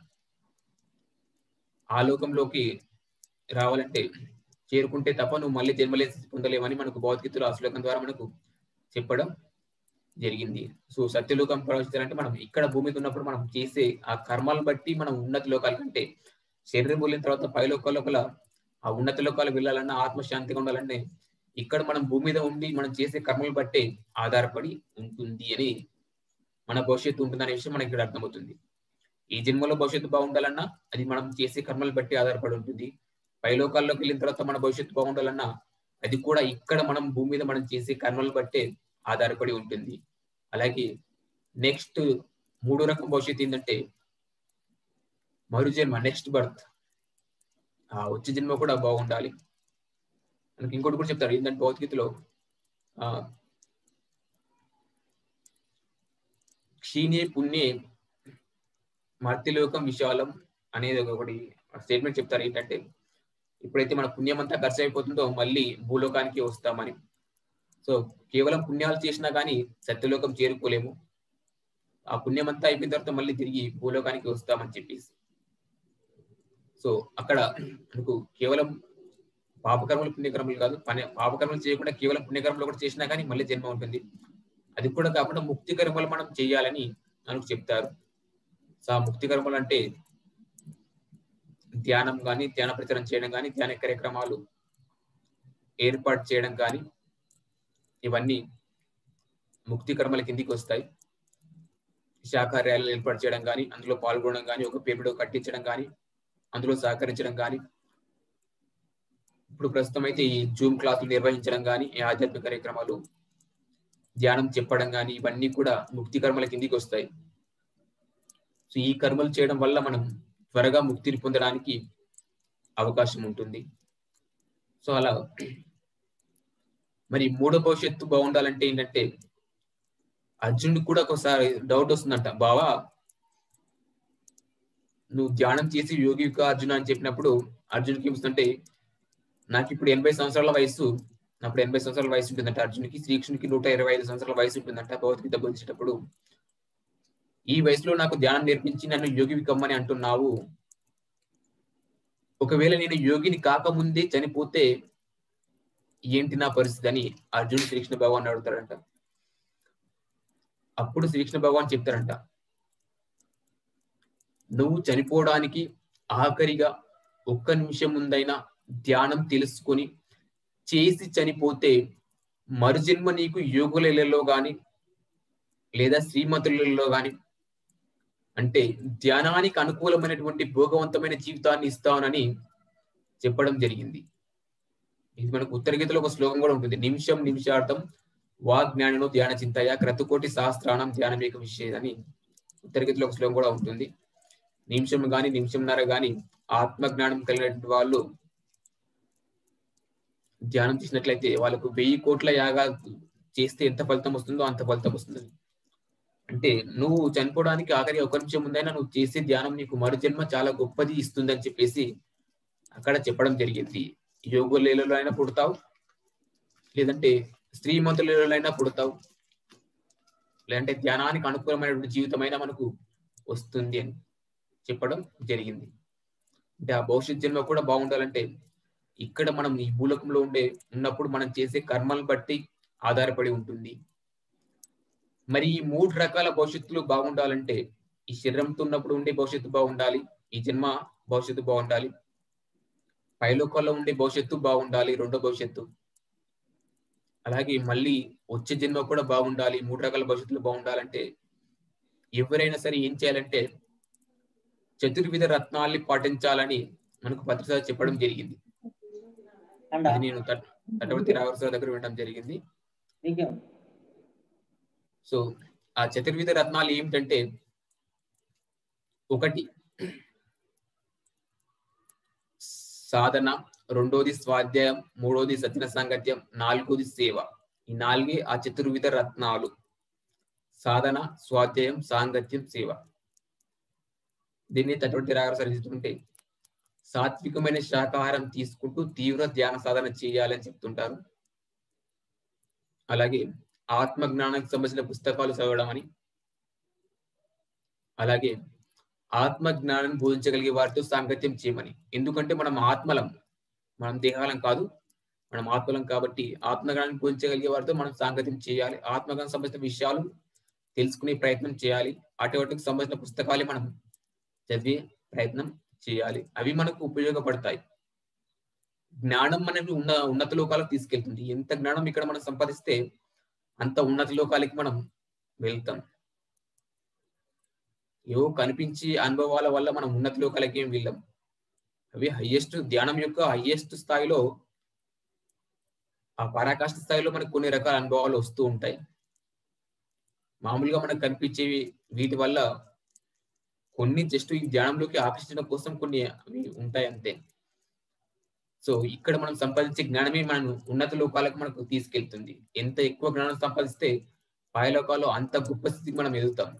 ఆ లోకంలోకి రావాలంటే చేరుకుంటే తప్ప నువ్వు మళ్ళీ జన్మలే పొందలేమని మనకు భౌతికతలు ఆ శ్లోకం ద్వారా మనకు చెప్పడం జరిగింది సో సత్యలోకం ప్రవేశించాలంటే మనం ఇక్కడ భూమి మీద ఉన్నప్పుడు మనం చేసే ఆ కర్మలను బట్టి మనం ఉన్నత లోకాల కంటే శరీరం పోలిన తర్వాత పై లోకాల లోపల ఆ ఉన్నత లోకాలు వెళ్ళాలన్నా ఆత్మశాంతిగా ఉండాలంటే ఇక్కడ మనం భూమి మీద ఉండి మనం చేసే కర్మలు బట్టే ఆధారపడి ఉంటుంది అని మన భవిష్యత్తు ఉంటుందనే విషయం మనకి ఇక్కడ అర్థమవుతుంది ఈ జన్మలో భవిష్యత్తు బాగుండాలన్నా అది మనం చేసే కర్మలు బట్టి ఆధారపడి ఉంటుంది పైలోకాల్లోకి వెళ్ళిన తర్వాత మన భవిష్యత్తు బాగుండాలన్నా అది కూడా ఇక్కడ మనం భూమి మీద మనం చేసే కర్మలు బట్టే ఆధారపడి ఉంటుంది అలాగే నెక్స్ట్ మూడో రకం భవిష్యత్తు ఏంటంటే మరు జన్మ నెక్స్ట్ బర్త్ ఆ వచ్చే జన్మ కూడా బాగుండాలి మనకి ఇంకోటి కూడా చెప్తారు ఏంటంటే భౌతికతలో ఆ క్షీణే పుణ్యే మర్తిలోకం విశాలం అనేది ఒకటి స్టేట్మెంట్ చెప్తారు ఏంటంటే ఇప్పుడైతే మన పుణ్యం అంతా ఖర్చు అయిపోతుందో మళ్ళీ భూలోకానికి వస్తామని సో కేవలం పుణ్యాలు చేసినా కానీ సత్యలోకం చేరుకోలేము ఆ పుణ్యం అంతా అయిపోయిన తర్వాత మళ్ళీ తిరిగి భూలోకానికి వస్తామని చెప్పేసి సో అక్కడ మనకు కేవలం పాపకర్మలు పుణ్యకర్మలు కాదు పని పాపకర్మలు చేయకుండా కేవలం పుణ్యకర్మలు కూడా చేసినా కానీ మళ్ళీ జన్మ ఉంటుంది అది కూడా కాకుండా ముక్తి కర్మలు మనం చేయాలని మనకు చెప్తారు సో ఆ ముక్తి కర్మలు అంటే ధ్యానం కానీ ధ్యాన ప్రచారం చేయడం కానీ ధ్యాన కార్యక్రమాలు ఏర్పాటు చేయడం కానీ ఇవన్నీ ముక్తి కర్మల కిందికి వస్తాయి శాఖార్యాలు ఏర్పాటు చేయడం కానీ అందులో పాల్గొనడం కానీ ఒక పేరుడు కట్టించడం కానీ అందులో సహకరించడం కానీ ఇప్పుడు ప్రస్తుతం అయితే ఈ జూమ్ క్లాసులు నిర్వహించడం కానీ ఈ ఆధ్యాత్మిక కార్యక్రమాలు ధ్యానం చెప్పడం కానీ ఇవన్నీ కూడా ముక్తి కర్మల కిందికి వస్తాయి సో ఈ కర్మలు చేయడం వల్ల మనం త్వరగా ముక్తిని పొందడానికి అవకాశం ఉంటుంది సో అలా మరి మూడో భవిష్యత్తు బాగుండాలంటే ఏంటంటే అర్జునుడికి కూడా ఒకసారి డౌట్ వస్తుందంట బావా నువ్వు ధ్యానం చేసి యోగిక అర్జున అని చెప్పినప్పుడు అర్జునుడికి ఏమిస్తుంటే నాకు ఇప్పుడు ఎనభై సంవత్సరాల వయసు అప్పుడు ఎనభై సంవత్సరాల వయసు ఉంటుందంట అర్జునుడికి శ్రీకృష్ణుడికి నూట ఇరవై ఐదు సంవత్సరాల వయసు ఉంటుందంట భగవద్గీత బోధించేటప్పుడు ఈ వయసులో నాకు ధ్యానం నేర్పించి నన్ను యోగి కమ్మని అంటున్నావు ఒకవేళ నేను యోగిని కాకముందే చనిపోతే ఏంటి నా పరిస్థితి అని అర్జునుడు శ్రీకృష్ణ భగవాన్ అడుగుతాడంట అప్పుడు శ్రీకృష్ణ భగవాన్ చెప్తారంట నువ్వు చనిపోవడానికి ఆఖరిగా ఒక్క నిమిషం ముందైనా ధ్యానం తెలుసుకొని చేసి చనిపోతే మరుజన్మ నీకు యోగులలో గాని లేదా శ్రీమతులలో గాని అంటే ధ్యానానికి అనుకూలమైనటువంటి భోగవంతమైన జీవితాన్ని ఇస్తానని చెప్పడం జరిగింది ఇది మనకు ఉత్తరగీతలో ఒక శ్లోకం కూడా ఉంటుంది నిమిషం నిమిషార్థం వాజ్ఞానను ధ్యాన చింతయ క్రతుకోటి సహస్రానం ధ్యానమేక విషయం అని ఉత్తరగీతలో ఒక శ్లోకం కూడా ఉంటుంది నిమిషం గాని నిమిషంన్నర గాని ఆత్మజ్ఞానం కలిగినటువంటి వాళ్ళు ధ్యానం చేసినట్లయితే వాళ్ళకు వెయ్యి కోట్ల యాగా చేస్తే ఎంత ఫలితం వస్తుందో అంత ఫలితం వస్తుంది అంటే నువ్వు చనిపోవడానికి ఆఖరి ఒక నిమిషం ముందైనా నువ్వు చేసే ధ్యానం నీకు మరు జన్మ చాలా గొప్పది ఇస్తుంది అని చెప్పేసి అక్కడ చెప్పడం జరిగింది యోగులలో అయినా పుడతావు లేదంటే స్త్రీమంతులలో అయినా పుడతావు లేదంటే ధ్యానానికి అనుకూలమైనటువంటి జీవితమైనా మనకు వస్తుంది అని చెప్పడం జరిగింది అంటే ఆ భవిష్యత్ జన్మ కూడా బాగుండాలంటే ఇక్కడ మనం ఈ భూలోకంలో ఉండే ఉన్నప్పుడు మనం చేసే కర్మలను బట్టి ఆధారపడి ఉంటుంది మరి ఈ మూడు రకాల భవిష్యత్తులు బాగుండాలంటే ఈ శరీరంతో ఉన్నప్పుడు ఉండే భవిష్యత్తు బాగుండాలి ఈ జన్మ భవిష్యత్తు బాగుండాలి పైలోకాల్లో ఉండే భవిష్యత్తు బాగుండాలి రెండో భవిష్యత్తు అలాగే మళ్ళీ వచ్చే జన్మ కూడా బాగుండాలి మూడు రకాల భవిష్యత్తులు బాగుండాలంటే ఎవరైనా సరే ఏం చేయాలంటే చతుర్విధ రత్నాల్ని పాటించాలని మనకు పత్రిక చెప్పడం జరిగింది అది నేను తటవర్తి రావర్సరావు దగ్గర వినడం జరిగింది సో ఆ చతుర్విధ రత్నాలు ఏమిటంటే ఒకటి సాధన రెండోది స్వాధ్యాయం మూడోది సత్యన సాంగత్యం నాలుగోది సేవ ఈ నాలుగే ఆ చతుర్విధ రత్నాలు సాధన స్వాధ్యాయం సాంగత్యం సేవ దీన్ని తటువంటి రాగారు సరిస్తుంటే సాత్వికమైన శాకాహారం తీసుకుంటూ తీవ్ర ధ్యాన సాధన చేయాలని చెప్తుంటారు అలాగే ఆత్మ జ్ఞానానికి సంబంధించిన పుస్తకాలు చదవడం అని అలాగే ఆత్మ జ్ఞానాన్ని బోధించగలిగే వారితో సాంగత్యం చేయమని ఎందుకంటే మనం ఆత్మలం మనం దేహాలం కాదు మనం ఆత్మలం కాబట్టి ఆత్మజ్ఞానాన్ని బోధించగలిగే వారితో మనం సాంగత్యం చేయాలి ఆత్మజ్ఞానం సంబంధించిన విషయాలు తెలుసుకునే ప్రయత్నం చేయాలి అటువంటికి సంబంధించిన పుస్తకాలే మనం చదివే ప్రయత్నం చేయాలి అవి మనకు ఉపయోగపడతాయి జ్ఞానం మనకి ఉన్న ఉన్నత లోకాలకు తీసుకెళ్తుంది ఎంత జ్ఞానం ఇక్కడ మనం సంపాదిస్తే అంత ఉన్నత లోకాలకి మనం వెళ్తాం ఏవో కనిపించి అనుభవాల వల్ల మనం ఉన్నత లోకాలకి ఏం వెళ్ళాం అవి హయ్యెస్ట్ ధ్యానం యొక్క హయ్యెస్ట్ స్థాయిలో ఆ పరాకాష్ఠ స్థాయిలో మనకు కొన్ని రకాల అనుభవాలు వస్తూ ఉంటాయి మామూలుగా మనకు కనిపించేవి వీటి వల్ల కొన్ని జస్ట్ ఈ ధ్యానంలోకి ఆకర్షించడం కోసం కొన్ని అవి ఉంటాయి అంతే సో ఇక్కడ మనం సంపాదించే జ్ఞానమే మనం ఉన్నత లోకాలకు మనకు తీసుకెళ్తుంది ఎంత ఎక్కువ జ్ఞానం సంపాదిస్తే పాయలోకాల్లో అంత గొప్ప స్థితికి మనం ఎదుగుతాం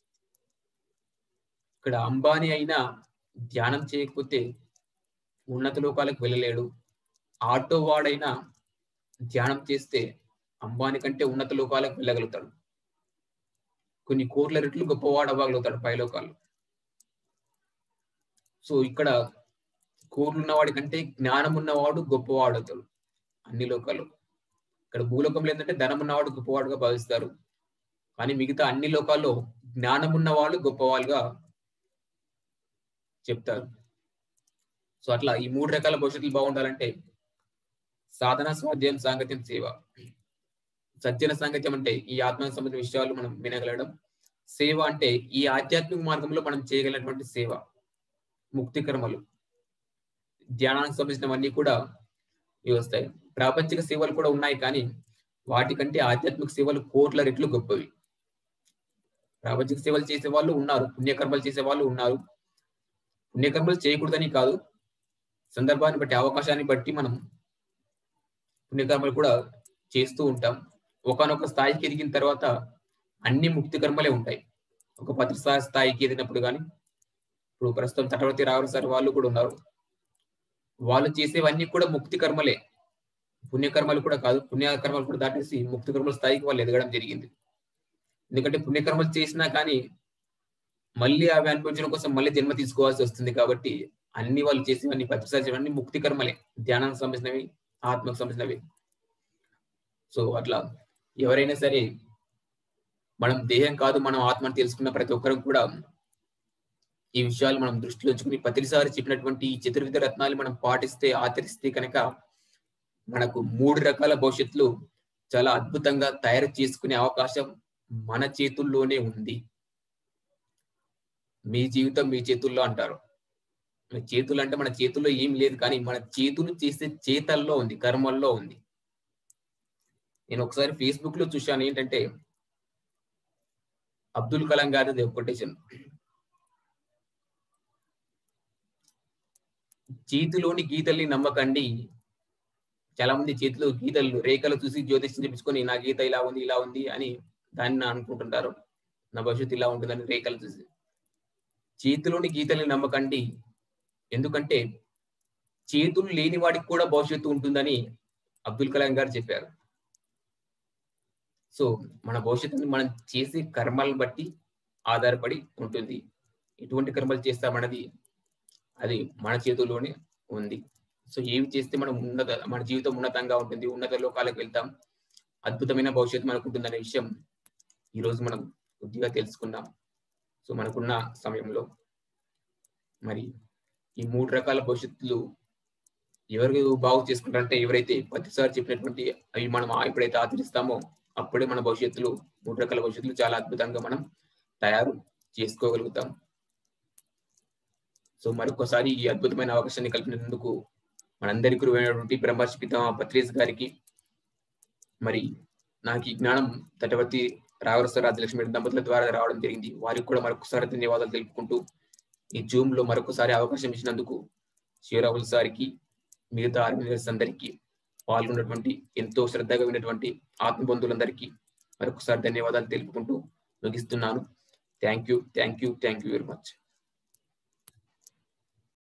ఇక్కడ అంబానీ అయినా ధ్యానం చేయకపోతే ఉన్నత లోకాలకు వెళ్ళలేడు ఆటో వాడైనా ధ్యానం చేస్తే అంబానీ కంటే ఉన్నత లోకాలకు వెళ్ళగలుగుతాడు కొన్ని కోట్ల రెట్లు గొప్పవాడు అవ్వగలుగుతాడు పైలోకాలు సో ఇక్కడ కోర్లు ఉన్నవాడి కంటే జ్ఞానం ఉన్నవాడు గొప్పవాడు అవుతాడు అన్ని లోకాలు ఇక్కడ భూలోకంలో ఏంటంటే ధనం ఉన్నవాడు గొప్పవాడుగా భావిస్తారు కానీ మిగతా అన్ని లోకాల్లో జ్ఞానం ఉన్నవాళ్ళు గొప్పవాళ్ళుగా చెప్తారు సో అట్లా ఈ మూడు రకాల భవిష్యత్తులు బాగుండాలంటే సాధన స్వాధ్యాయం సాంగత్యం సేవ సజ్జన సాంగత్యం అంటే ఈ ఆత్మకు సంబంధించిన విషయాలు మనం వినగలడం సేవ అంటే ఈ ఆధ్యాత్మిక మార్గంలో మనం చేయగలిగినటువంటి సేవ ముక్తి కర్మలు ధ్యానానికి సంబంధించినవన్నీ కూడా ఇవి వస్తాయి ప్రాపంచిక సేవలు కూడా ఉన్నాయి కానీ వాటికంటే ఆధ్యాత్మిక సేవలు కోట్ల రెట్లు గొప్పవి ప్రాపంచిక సేవలు చేసే వాళ్ళు ఉన్నారు పుణ్యకర్మలు చేసే వాళ్ళు ఉన్నారు పుణ్యకర్మలు చేయకూడదని కాదు సందర్భాన్ని బట్టి అవకాశాన్ని బట్టి మనం పుణ్యకర్మలు కూడా చేస్తూ ఉంటాం ఒకనొక స్థాయికి ఎదిగిన తర్వాత అన్ని ముక్తి కర్మలే ఉంటాయి ఒక పత్రి స్థాయికి ఎదిగినప్పుడు కానీ ఇప్పుడు ప్రస్తుతం తటవర్తి రావు సార్ వాళ్ళు కూడా ఉన్నారు వాళ్ళు చేసేవన్నీ కూడా ముక్తి కర్మలే పుణ్యకర్మలు కూడా కాదు పుణ్యకర్మలు కూడా దాటేసి ముక్తి కర్మల స్థాయికి వాళ్ళు ఎదగడం జరిగింది ఎందుకంటే పుణ్యకర్మలు చేసినా కానీ మళ్ళీ అవి అనుభవించడం కోసం మళ్ళీ జన్మ తీసుకోవాల్సి వస్తుంది కాబట్టి అన్ని వాళ్ళు చేసేవన్నీ ప్రతిసారి ముక్తి కర్మలే ధ్యానానికి సంబంధించినవి ఆత్మకు సంబంధించినవి సో అట్లా ఎవరైనా సరే మనం దేహం కాదు మనం ఆత్మని తెలుసుకున్న ప్రతి ఒక్కరు కూడా ఈ విషయాలు మనం దృష్టిలో ఉంచుకుని ప్రతిసారి చెప్పినటువంటి ఈ చతుర్విధ రత్నాలు మనం పాటిస్తే ఆచరిస్తే కనుక మనకు మూడు రకాల భవిష్యత్తులు చాలా అద్భుతంగా తయారు చేసుకునే అవకాశం మన చేతుల్లోనే ఉంది మీ జీవితం మీ చేతుల్లో అంటారు చేతులు అంటే మన చేతుల్లో ఏం లేదు కానీ మన చేతులు చేసే చేతల్లో ఉంది కర్మల్లో ఉంది నేను ఒకసారి ఫేస్బుక్ లో చూశాను ఏంటంటే అబ్దుల్ కలాం గారిది కొటేషన్ చేతిలోని గీతల్ని నమ్మకండి చాలా మంది చేతిలో గీతలు రేఖలు చూసి జ్యోతిష్యం చెప్పించుకొని నా గీత ఇలా ఉంది ఇలా ఉంది అని దాన్ని అనుకుంటుంటారు నా భవిష్యత్తు ఇలా ఉంటుందని రేఖలు చూసి చేతిలోని గీతల్ని నమ్మకండి ఎందుకంటే చేతులు లేని వాడికి కూడా భవిష్యత్తు ఉంటుందని అబ్దుల్ కలాం గారు చెప్పారు సో మన భవిష్యత్తుని మనం చేసే కర్మలను బట్టి ఆధారపడి ఉంటుంది ఎటువంటి కర్మలు చేస్తామన్నది అది మన చేతుల్లోనే ఉంది సో ఏవి చేస్తే మనం ఉన్నత మన జీవితం ఉన్నతంగా ఉంటుంది ఉన్నత లోకాలకు వెళ్తాం అద్భుతమైన భవిష్యత్తు మనకు ఉంటుందనే విషయం ఈరోజు మనం కొద్దిగా తెలుసుకున్నాం సో మనకున్న సమయంలో మరి ఈ మూడు రకాల భవిష్యత్తులు ఎవరు బాగు చేసుకుంటారంటే ఎవరైతే ప్రతిసారి చెప్పినటువంటి అవి మనం ఎప్పుడైతే ఆచరిస్తామో అప్పుడే మన భవిష్యత్తులు మూడు రకాల భవిష్యత్తులు చాలా అద్భుతంగా మనం తయారు చేసుకోగలుగుతాం సో మరొకసారి ఈ అద్భుతమైన అవకాశాన్ని కల్పించినందుకు మనందరి గురువైనటువంటి బ్రహ్మర్షి పితామ పత్రేజ్ గారికి మరి నాకు ఈ జ్ఞానం తటవర్తి రాఘవరస రాజలక్ష్మి దంపతుల ద్వారా రావడం జరిగింది వారికి కూడా మరొకసారి ధన్యవాదాలు తెలుపుకుంటూ ఈ జూమ్ లో మరొకసారి అవకాశం ఇచ్చినందుకు శివరావుల్ సార్కి మిగతా ఆర్గనైజర్స్ అందరికీ పాల్గొన్నటువంటి ఎంతో శ్రద్ధగా విన్నటువంటి ఆత్మబంధువులందరికీ మరొకసారి ధన్యవాదాలు తెలుపుకుంటూ ముగిస్తున్నాను thank you thank you thank you very much